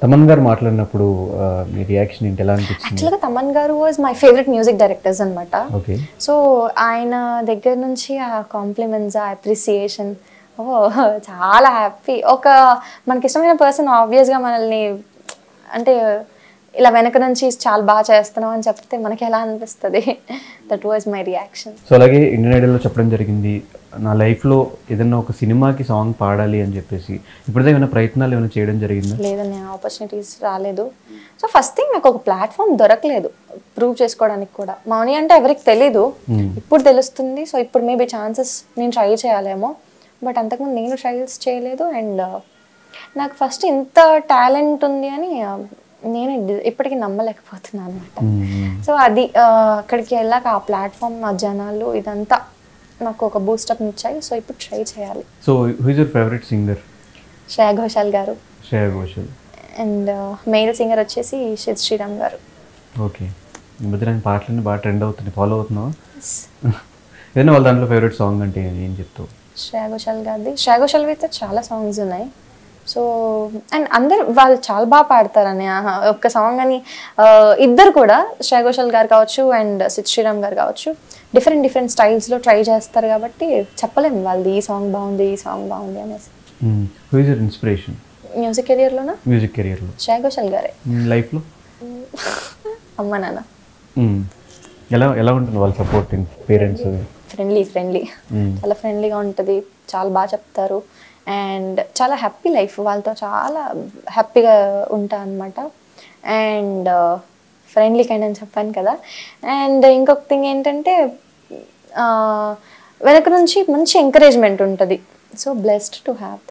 తమన్ గారు మాట్లాడినప్పుడు ఆ, మీ రియాక్షన్ ఏంటి ఎలా అనిపించింది యాక్చువల్గా Thaman garu was my favourite music directors అనమాట ఓకే సో ఆయన దగ్గర నుంచి ఆ కాంప్లిమెంట్స్ ఆ అప్రిసియేషన్ ఓ చాలా హ్యాపీ ఒక మనకి ఇష్టమైన పర్సన్ ఆబ్వియస్గా మనల్ని అంటే ఇలా వెనక నుంచి చాలా బాగా చేస్తున్నావు అని చెప్తే మనకి ఎలా అనిపిస్తుంది that was my reaction so అలాగే ఇండియన్ ఐడల్లో చెప్పడం జరిగింది నా లైఫ్లో ఏదైనా ఒక సినిమాకి సాంగ్ పాడాలి అని చెప్పేసి ఇప్పుడైతే ఏమైనా ప్రయత్నాలు ఏమైనా చేయడం జరిగిందా లేదని ఆపర్చునిటీస్ రాలేదు సో ఫస్ట్ థింగ్ నాకు ఒక ప్లాట్ఫామ్ దొరకలేదు ప్రూవ్ చేసుకోవడానికి కూడా మౌని అంటే ఎవరికి తెలీదు ఇప్పుడు తెలుస్తుంది సో ఇప్పుడు మేబీ ఛాన్సెస్ నేను ట్రై చేయాలేమో బట్ అంతకుముందు నేను ట్రయల్స్ చేయలేదు అండ్ నాకు ఫస్ట్ ఇంత టాలెంట్ ఉంది అని uh, నేను ఇది- ఇప్పటికీ నమ్మలేకపోతున్నాను అనమాట సో అది uh, అక్కడికి వెళ్ళాక ఆ ప్లాట్ఫామ్ ఆ జనాలు ఇదంతా నాకు ఒక బూస్టప్ ఇచ్చాయి సో ఇప్పుడు ట్రై చేయాలి so who is your favourite singer Shreya Ghoshal garu Shreya Ghoshal and male singer వచ్చేసి షిద్ శ్రీరామ్ గారు ఓకే ఈ మధ్య నేను పాటలన్నీ బాగా ట్రెండ్ అవుతుంది ఫాలో అవుతున్నావా ఏదైనా వాళ్ళ దాంట్లో ఫేవరెట్ సాంగ్ అంటే ఏం చెప్తావు శ్రేయా ఘోషాల్ గారిది శ్రేయా ఘోషాల్ అయితే చాలా సాంగ్స్ ఉన్నాయి సో అండ్ అందరు వాళ్ళు చాలా బాగా పాడతారని ఆహా, ఒక్క సాంగ్ అని ఆ, ఇద్దరు కూడా శ్రేయా ఘోషాల్ గారు కావచ్చు అండ్ సిద్ శ్రీరామ్ గారు కావచ్చు డిఫరెంట్ డిఫరెంట్ స్టైల్స్లో ట్రై చేస్తారు కాబట్టి చెప్పలేము వాళ్ళది ఈ సాంగ్ బాగుంది ఈ సాంగ్ బాగుంది అనేసి who is your inspiration music కెరియర్లోనా మ్యూజిక్ కెరియర్లో శ్రేయా ఘోషాల్ గారే లైఫ్లో అమ్మ నాన్న ఎలా ఎలా ఉంటుంది వాళ్ళ సపోర్ట్ పేరెంట్స్ ఫ్రెండ్లీ ఫ్రెండ్లీ చాలా ఫ్రెండ్లీగా ఉంటుంది చాలా బాగా చెప్తారు అండ్ చాలా హ్యాపీ లైఫ్ వాళ్ళతో చాలా హ్యాపీగా ఉంటా అనమాట అండ్ ఫ్రెండ్లీ కైండ్ అని చెప్పాను కదా అండ్ ఇంకొక థింగ్ ఏంటంటే ఆ, వెనక నుంచి మంచి ఎంకరేజ్మెంట్ ఉంటుంది సో బ్లెస్డ్ టు హ్యావ్